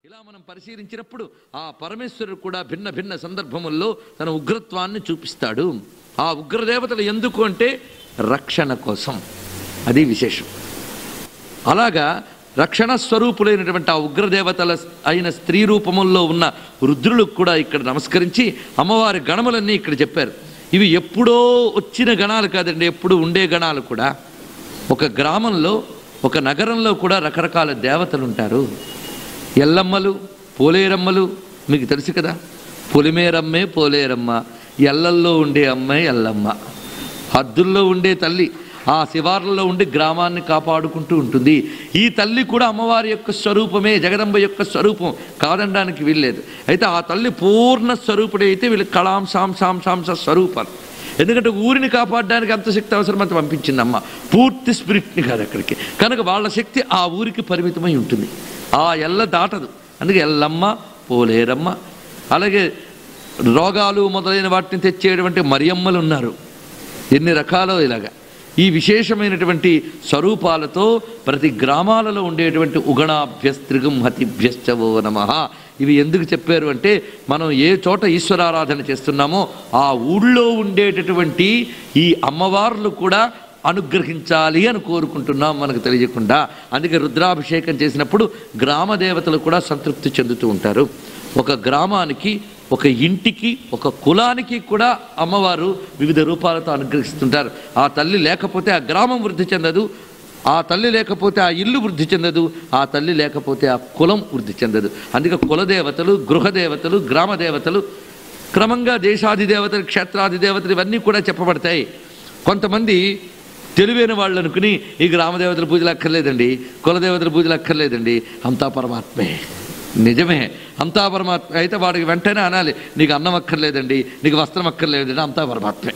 ఇలా మనం పరిశీలించినప్పుడు ఆ పరమేశ్వరుడు కూడా భిన్న భిన్న సందర్భముల్లో తన ఉగ్రత్వాన్ని చూపిస్తాడు ఆ ఉగ్రదేవతలు ఎందుకు అంటే రక్షణ కోసం అది విశేషం అలాగా రక్షణ స్వరూపులైనటువంటి ఆ ఉగ్రదేవతల అయిన స్త్రీ రూపముల్లో ఉన్న రుద్రులకు కూడా ఇక్కడ నమస్కరించి అమ్మవారి గణములన్నీ ఇక్కడ చెప్పారు ఇవి ఎప్పుడో వచ్చిన గణాలు కాదండి ఎప్పుడు ఉండే గణాలు కూడా ఒక గ్రామంలో ఒక నగరంలో కూడా రకరకాల దేవతలు ఉంటారు ఎల్లమ్మలు పోలేరమ్మలు మీకు తెలుసు కదా పొలిమేరమ్మే పోలేరమ్మ ఎల్లల్లో ఉండే అమ్మాయి ఎల్లమ్మ హద్దుల్లో ఉండే తల్లి ఆ శివార్లలో ఉండి గ్రామాన్ని కాపాడుకుంటూ ఉంటుంది ఈ తల్లి కూడా అమ్మవారి యొక్క స్వరూపమే జగదంబ యొక్క స్వరూపం కాదనడానికి వీల్లేదు అయితే ఆ తల్లి పూర్ణ స్వరూపుడైతే వీళ్ళు కళాం సాం సాం సాంస స్వరూపాలు ఎందుకంటే ఊరిని కాపాడడానికి అంత శక్తి అవసరం అంత పంపించింది అమ్మ పూర్తి స్పిరిట్ని కాదు అక్కడికి కనుక వాళ్ళ శక్తి ఆ ఊరికి పరిమితమై ఉంటుంది ఆ ఎల్ల దాటదు అందుకే ఎల్లమ్మ పోలేరమ్మ అలాగే రోగాలు మొదలైన వాటిని తెచ్చేటువంటి మరియమ్మలు ఉన్నారు ఎన్ని రకాలో ఇలాగా ఈ విశేషమైనటువంటి స్వరూపాలతో ప్రతి గ్రామాలలో ఉండేటువంటి ఉగణాభ్యస్త్రిగం హతిభ్యశ్చవో నమ ఇవి ఎందుకు చెప్పారు అంటే మనం ఏ చోట ఈశ్వరారాధన చేస్తున్నామో ఆ ఊళ్ళో ఉండేటటువంటి ఈ అమ్మవార్లు కూడా అనుగ్రహించాలి అని కోరుకుంటున్నాం మనకు తెలియకుండా అందుకే రుద్రాభిషేకం చేసినప్పుడు గ్రామ దేవతలు కూడా సంతృప్తి చెందుతూ ఉంటారు ఒక గ్రామానికి ఒక ఇంటికి ఒక కులానికి కూడా అమ్మవారు వివిధ రూపాలతో అనుగ్రహిస్తుంటారు ఆ తల్లి లేకపోతే ఆ గ్రామం వృద్ధి చెందదు ఆ తల్లి లేకపోతే ఆ ఇల్లు వృద్ధి చెందదు ఆ తల్లి లేకపోతే ఆ కులం వృద్ధి చెందదు అందుకే కులదేవతలు గృహదేవతలు గ్రామ దేవతలు క్రమంగా దేశాది దేవతలు క్షేత్రాది దేవతలు ఇవన్నీ కూడా చెప్పబడతాయి కొంతమంది తెలివైన వాళ్ళు అనుకుని ఈ గ్రామదేవతల పూజలు అక్కర్లేదండి కులదేవతల పూజలు అక్కర్లేదండి అంతా పరమాత్మే నిజమే అంతా పరమాత్మ అయితే వాడికి వెంటనే అనాలి నీకు అన్నం అక్కర్లేదండి నీకు వస్త్రం అక్కర్లేదండి అంతా పరమాత్మే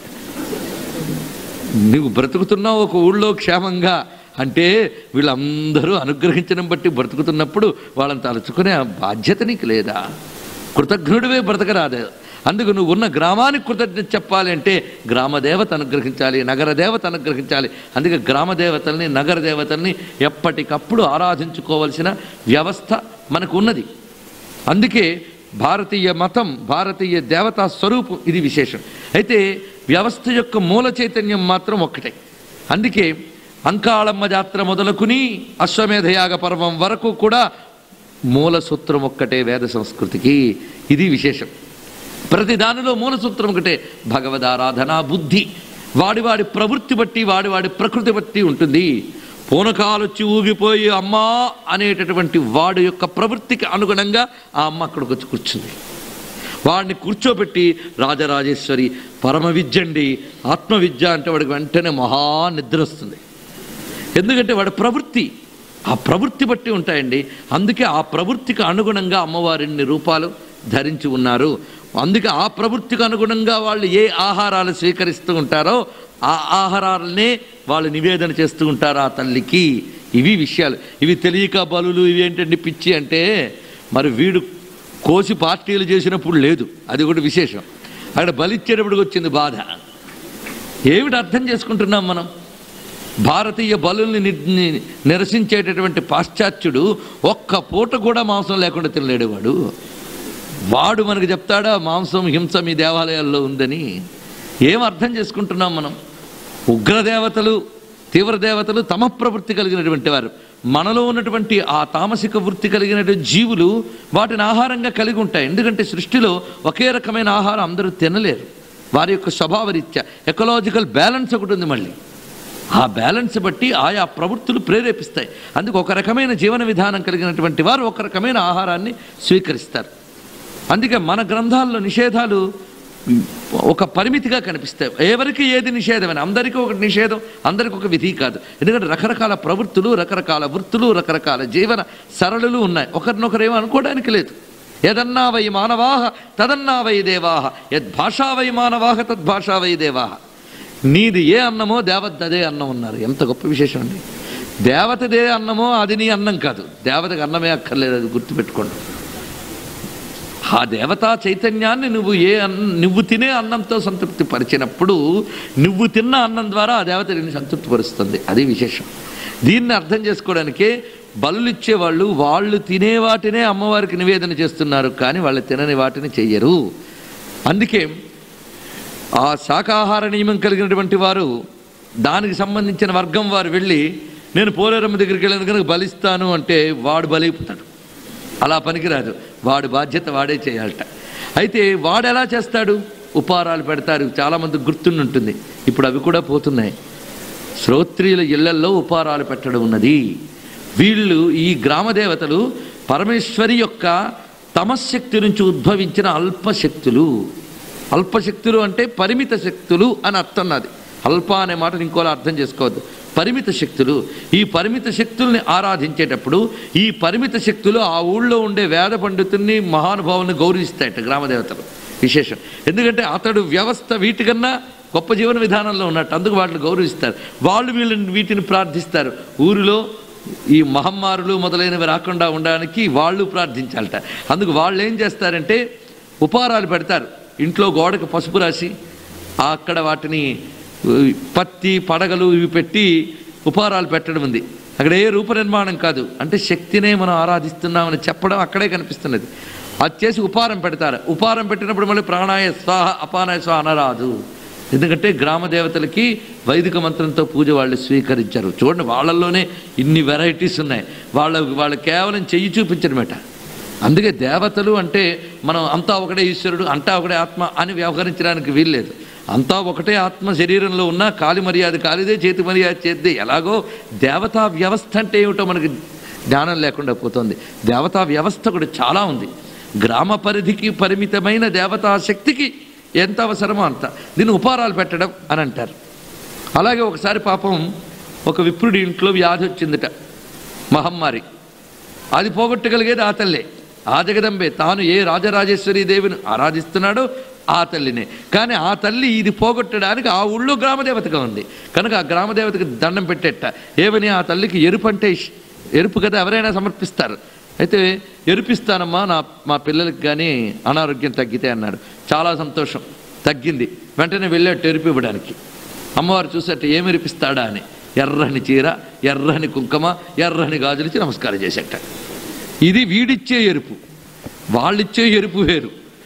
నువ్వు బ్రతుకుతున్నావు ఒక ఊళ్ళో క్షేమంగా అంటే వీళ్ళందరూ అనుగ్రహించడం బట్టి బ్రతుకుతున్నప్పుడు వాళ్ళని తలుచుకునే ఆ బాధ్యత నీకు లేదా కృతజ్ఞుడివే బ్రతకరాదు అందుకు నువ్వు ఉన్న గ్రామానికి కృతజ్ఞత చెప్పాలి అంటే గ్రామ దేవత అనుగ్రహించాలి నగర దేవత అనుగ్రహించాలి అందుకే గ్రామ దేవతల్ని నగర దేవతల్ని ఎప్పటికప్పుడు ఆరాధించుకోవలసిన వ్యవస్థ మనకు ఉన్నది అందుకే భారతీయ మతం భారతీయ దేవతా స్వరూపం ఇది విశేషం అయితే వ్యవస్థ యొక్క మూల చైతన్యం మాత్రం ఒక్కటే అందుకే అంకాళమ్మ జాత్ర మొదలుకుని అశ్వమేధయాగ పర్వం వరకు కూడా మూల సూత్రం ఒక్కటే వేద సంస్కృతికి ఇది విశేషం ప్రతి దానిలో మూల సూత్రం ఒకటే భగవదారాధన బుద్ధి వాడి వాడి ప్రవృత్తి బట్టి వాడి వాడి ప్రకృతి బట్టి ఉంటుంది పూనకాలొచ్చి ఊగిపోయి అమ్మా అనేటటువంటి వాడి యొక్క ప్రవృత్తికి అనుగుణంగా ఆ అమ్మ అక్కడికి వచ్చి కూర్చుంది వాడిని కూర్చోబెట్టి రాజరాజేశ్వరి పరమ విద్య అండి ఆత్మవిద్య అంటే వాడికి వెంటనే మహా నిద్ర వస్తుంది ఎందుకంటే వాడి ప్రవృత్తి ఆ ప్రవృత్తి బట్టి ఉంటాయండి అందుకే ఆ ప్రవృత్తికి అనుగుణంగా అమ్మవారిన్ని రూపాలు ధరించి ఉన్నారు అందుకే ఆ ప్రవృత్తికి అనుగుణంగా వాళ్ళు ఏ ఆహారాలు స్వీకరిస్తూ ఉంటారో ఆ ఆహారాలనే వాళ్ళు నివేదన చేస్తూ ఉంటారు ఆ తల్లికి ఇవి విషయాలు ఇవి తెలియక బలులు ఇవి ఏంటండి పిచ్చి అంటే మరి వీడు కోసి పార్టీలు చేసినప్పుడు లేదు అది కూడా విశేషం అక్కడ బలిచ్చేటప్పటికి వచ్చింది బాధ ఏమిటి అర్థం చేసుకుంటున్నాం మనం భారతీయ బలుల్ని ని- ని- నిరసించేటటువంటి పాశ్చాత్యుడు ఒక్క పూట కూడా మాంసం లేకుండా తినలేడు వాడు వాడు మనకు చెప్తాడా మాంసం హింస మీ దేవాలయాల్లో ఉందని ఏం అర్థం చేసుకుంటున్నాం మనం ఉగ్రదేవతలు తీవ్రదేవతలు తమ ప్రవృత్తి కలిగినటువంటి వారు మనలో ఉన్నటువంటి ఆ తామసిక వృత్తి కలిగినటువంటి జీవులు వాటిని ఆహారంగా కలిగి ఉంటాయి ఎందుకంటే సృష్టిలో ఒకే రకమైన ఆహారం అందరూ తినలేరు వారి యొక్క స్వభావరీత్యా ఎకలాజికల్ బ్యాలెన్స్ ఒకటి ఉంది మళ్ళీ ఆ బ్యాలెన్స్ బట్టి ఆయా ప్రవృత్తులు ప్రేరేపిస్తాయి అందుకు ఒక రకమైన జీవన విధానం కలిగినటువంటి వారు ఒక రకమైన ఆహారాన్ని స్వీకరిస్తారు అందుకే మన గ్రంథాల్లో నిషేధాలు ఒక పరిమితిగా కనిపిస్తాయి ఎవరికి ఏది నిషేధమైన అందరికీ ఒక నిషేధం అందరికీ ఒక విధి కాదు ఎందుకంటే రకరకాల ప్రవృత్తులు రకరకాల వృత్తులు రకరకాల జీవన సరళులు ఉన్నాయి ఒకరినొకరు ఏమో అనుకోవడానికి లేదు యదన్నా వై మానవాహ తదన్నా వై దేవాహ యద్భాషా వై మానవాహ తద్భాషా వై దేవాహ నీది ఏ అన్నమో దేవత అదే అన్నం ఉన్నారు ఎంత గొప్ప విశేషం అండి దేవతదే అన్నమో అది నీ అన్నం కాదు దేవతకు అన్నమే అక్కర్లేదు అది గుర్తుపెట్టుకోండి ఆ దేవతా చైతన్యాన్ని నువ్వు ఏ అన్న నువ్వు తినే అన్నంతో సంతృప్తి పరిచినప్పుడు నువ్వు తిన్న అన్నం ద్వారా ఆ దేవత నిన్ను సంతృప్తిపరుస్తుంది అది విశేషం దీన్ని అర్థం చేసుకోవడానికే బలులు ఇచ్చేవాళ్ళు వాళ్ళు తినే వాటినే అమ్మవారికి నివేదన చేస్తున్నారు కానీ వాళ్ళు తినని వాటిని చెయ్యరు అందుకే ఆ శాకాహార నియమం కలిగినటువంటి వారు దానికి సంబంధించిన వర్గం వారు వెళ్ళి నేను పోలేరమ్మ దగ్గరికి వెళ్ళాను కనుక బలిస్తాను అంటే వాడు బలైపోతాడు అలా పనికిరాదు వాడి బాధ్యత వాడే చేయాలట అయితే వాడు ఎలా చేస్తాడు ఉపారాలు పెడతారు చాలామంది గుర్తుండుంటుంది ఇప్పుడు అవి కూడా పోతున్నాయి శ్రోత్రియుల ఇళ్లల్లో ఉపారాలు పెట్టడం ఉన్నది వీళ్ళు ఈ గ్రామ దేవతలు పరమేశ్వరి యొక్క తమశక్తి నుంచి ఉద్భవించిన అల్పశక్తులు అల్పశక్తులు అంటే పరిమిత శక్తులు అని అర్థం నాది అల్ప అనే మాటను ఇంకోలా అర్థం చేసుకోవద్దు పరిమిత శక్తులు ఈ పరిమిత శక్తుల్ని ఆరాధించేటప్పుడు ఈ పరిమిత శక్తులు ఆ ఊళ్ళో ఉండే వేద పండితుల్ని మహానుభావుల్ని గౌరవిస్తాయట గ్రామదేవతలు విశేషం ఎందుకంటే అతడు వ్యవస్థ వీటికన్నా గొప్ప జీవన విధానంలో ఉన్నట్టు అందుకు వాటిని గౌరవిస్తారు వాళ్ళు వీళ్ళని వీటిని ప్రార్థిస్తారు ఊరిలో ఈ మహమ్మారులు మొదలైనవి రాకుండా ఉండడానికి వాళ్ళు ప్రార్థించాలట అందుకు వాళ్ళు ఏం చేస్తారంటే ఉపారాలు పెడతారు ఇంట్లో గోడకు పసుపు రాసి అక్కడ వాటిని ఉ, పత్తి పడగలు ఇవి పెట్టి ఉపారాలు పెట్టడం ఉంది అక్కడ ఏ రూప నిర్మాణం కాదు అంటే శక్తినే మనం ఆరాధిస్తున్నామని చెప్పడం అక్కడే కనిపిస్తున్నది అది చేసి ఉపారం పెడతారు ఉపారం పెట్టినప్పుడు మళ్ళీ ప్రాణాయ స్వాహ అపానాయ స్వాహ అనరాదు ఎందుకంటే గ్రామ దేవతలకి వైదిక మంత్రంతో పూజ వాళ్ళు స్వీకరించారు చూడండి వాళ్ళల్లోనే ఇన్ని వెరైటీస్ ఉన్నాయి వాళ్ళ వాళ్ళు కేవలం చెయ్యి చూపించడమేట అందుకే దేవతలు అంటే మనం అంతా ఒకటే ఈశ్వరుడు అంతా ఒకటే ఆత్మ అని వ్యవహరించడానికి వీల్లేదు అంతా ఒకటే ఆత్మ శరీరంలో ఉన్న కాలి మర్యాద కాలిదే చేతి మర్యాద చేద్దే ఎలాగో దేవతా వ్యవస్థ అంటే ఏమిటో మనకి జ్ఞానం లేకుండా పోతుంది దేవతా వ్యవస్థ కూడా చాలా ఉంది గ్రామ పరిధికి పరిమితమైన దేవతా శక్తికి ఎంత అవసరమో అంత దీన్ని ఉపారాలు పెట్టడం అని అంటారు అలాగే ఒకసారి పాపం ఒక విప్రుడి ఇంట్లో వ్యాధి వచ్చిందిట మహమ్మారి అది పోగొట్టగలిగేది ఆ తల్లే ఆ జగదంబే తాను ఏ రాజరాజేశ్వరి దేవిని ఆరాధిస్తున్నాడో ఆ తల్లినే కానీ ఆ తల్లి ఇది పోగొట్టడానికి ఆ ఊళ్ళో గ్రామదేవతగా ఉంది కనుక ఆ గ్రామదేవతకి దండం పెట్టేట ఏమని ఆ తల్లికి ఎరుపు అంటే ఇష్- ఎరుపు కదా ఎవరైనా సమర్పిస్తారు అయితే ఎరుపిస్తానమ్మా నా మా పిల్లలకి కానీ అనారోగ్యం తగ్గితే అన్నాడు చాలా సంతోషం తగ్గింది వెంటనే వెళ్ళాడు ఎరుపు ఇవ్వడానికి అమ్మవారు చూసేట ఏమి ఎరిపిస్తాడా అని ఎర్రని చీర ఎర్రని కుంకుమ ఎర్రని గాజులిచ్చి నమస్కారం చేసేట ఇది వీడిచ్చే ఎరుపు వాళ్ళిచ్చే ఎరుపు వేరు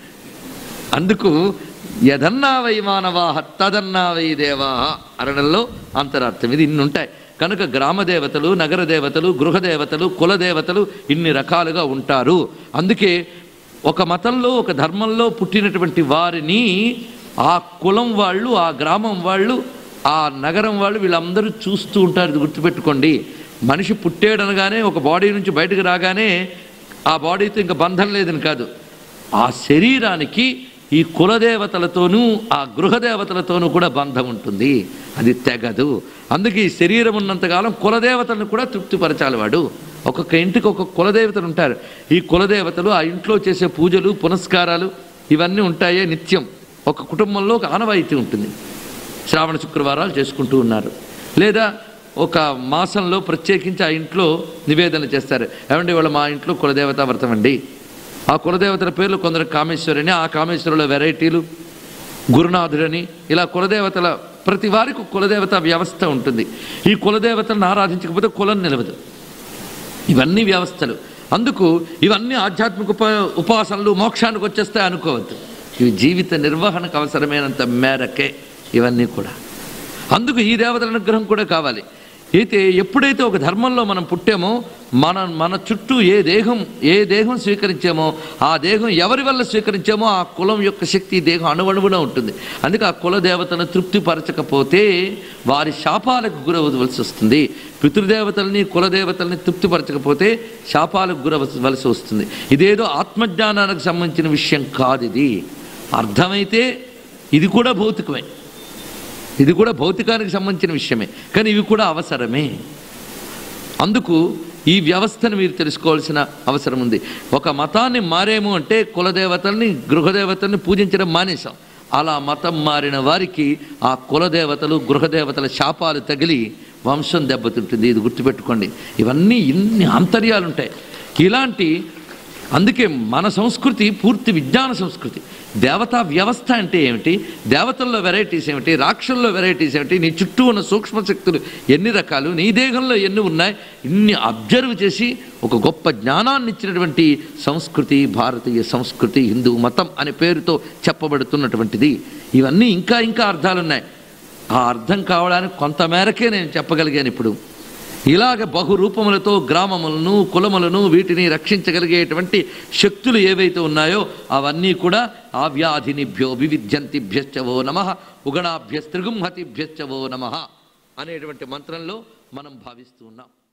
అందుకు యదన్నా వై మానవా తదన్నా వై దేవా అనడంలో అంతరార్థం ఇది ఇన్ని ఉంటాయి కనుక గ్రామ దేవతలు నగర దేవతలు గృహ దేవతలు కుల దేవతలు ఇన్ని రకాలుగా ఉంటారు అందుకే ఒక మతంలో ఒక ధర్మంలో పుట్టినటువంటి వారిని ఆ కులం వాళ్ళు ఆ గ్రామం వాళ్ళు ఆ నగరం వాళ్ళు వీళ్ళందరూ చూస్తూ ఉంటారు ఇది గుర్తుపెట్టుకోండి మనిషి పుట్టేడనగానే ఒక బాడీ నుంచి బయటకు రాగానే ఆ బాడీతో ఇంకా బంధం లేదని కాదు ఆ శరీరానికి ఈ కులదేవతలతోనూ ఆ గృహదేవతలతోనూ కూడా బంధం ఉంటుంది అది తెగదు అందుకే ఈ శరీరం ఉన్నంతకాలం కులదేవతలను కూడా తృప్తిపరచాలి వాడు ఒక్కొక్క ఇంటికి ఒక్కొక్క కులదేవతలు ఉంటారు ఈ కులదేవతలు ఆ ఇంట్లో చేసే పూజలు పునస్కారాలు ఇవన్నీ ఉంటాయే నిత్యం ఒక కుటుంబంలో ఒక ఆనవాయితీ ఉంటుంది శ్రావణ శుక్రవారాలు చేసుకుంటూ ఉన్నారు లేదా ఒక మాసంలో ప్రత్యేకించి ఆ ఇంట్లో నివేదన చేస్తారు ఏమండి వాళ్ళ మా ఇంట్లో కులదేవత వ్రతం అండి ఆ కులదేవతల పేర్లు కొందరు కామేశ్వరని ఆ కామేశ్వరుల వెరైటీలు గురునాథుడని ఇలా కులదేవతల ప్రతి వారికి ఒక కులదేవత వ్యవస్థ ఉంటుంది ఈ కులదేవతలను ఆరాధించకపోతే కులం నిలవదు ఇవన్నీ వ్యవస్థలు అందుకు ఇవన్నీ ఆధ్యాత్మిక ఉప ఉపాసనలు మోక్షానికి వచ్చేస్తాయి అనుకోవద్దు ఇవి జీవిత నిర్వహణకు అవసరమైనంత మేరకే ఇవన్నీ కూడా అందుకు ఈ దేవతల అనుగ్రహం కూడా కావాలి అయితే ఎప్పుడైతే ఒక ధర్మంలో మనం పుట్టామో మన మన చుట్టూ ఏ దేహం ఏ దేహం స్వీకరించామో ఆ దేహం ఎవరి వల్ల స్వీకరించామో ఆ కులం యొక్క శక్తి ఈ దేహం అణువణువున ఉంటుంది అందుకే ఆ కుల దేవతను తృప్తిపరచకపోతే వారి శాపాలకు గురవలసి వస్తుంది పితృదేవతల్ని కులదేవతల్ని తృప్తిపరచకపోతే శాపాలకు గురవలసి వస్తుంది ఇదేదో ఆత్మజ్ఞానానికి సంబంధించిన విషయం కాదు ఇది అర్థమైతే ఇది కూడా భౌతికమే ఇది కూడా భౌతికానికి సంబంధించిన విషయమే కానీ ఇవి కూడా అవసరమే అందుకు ఈ వ్యవస్థను మీరు తెలుసుకోవాల్సిన అవసరం ఉంది ఒక మతాన్ని మారేము అంటే కులదేవతల్ని గృహదేవతల్ని పూజించడం మానేశాం అలా మతం మారిన వారికి ఆ కులదేవతలు గృహదేవతల శాపాలు తగిలి వంశం దెబ్బతింటుంది ఇది గుర్తుపెట్టుకోండి ఇవన్నీ ఇన్ని ఆంతర్యాలు ఉంటాయి ఇలాంటి అందుకే మన సంస్కృతి పూర్తి విజ్ఞాన సంస్కృతి దేవతా వ్యవస్థ అంటే ఏమిటి దేవతల్లో వెరైటీస్ ఏమిటి రాక్షల్లో వెరైటీస్ ఏమిటి నీ చుట్టూ ఉన్న సూక్ష్మ శక్తులు ఎన్ని రకాలు నీ దేహంలో ఎన్ని ఉన్నాయి ఇన్ని అబ్జర్వ్ చేసి ఒక గొప్ప జ్ఞానాన్ని ఇచ్చినటువంటి సంస్కృతి భారతీయ సంస్కృతి హిందూ మతం అనే పేరుతో చెప్పబడుతున్నటువంటిది ఇవన్నీ ఇంకా ఇంకా అర్థాలు ఉన్నాయి ఆ అర్థం కావడానికి కొంతమేరకే నేను చెప్పగలిగాను ఇప్పుడు ఇలాగ బహురూపములతో గ్రామములను కులములను వీటిని రక్షించగలిగేటువంటి శక్తులు ఏవైతే ఉన్నాయో అవన్నీ కూడా ఆ వ్యాధినిభ్యో వివిధ్యంతిభ్యశ్చవో నమ ఉగణాభ్యస్త్రిగుంహతిభ్యశ్చవో నమ అనేటువంటి మంత్రంలో మనం భావిస్తూ ఉన్నాం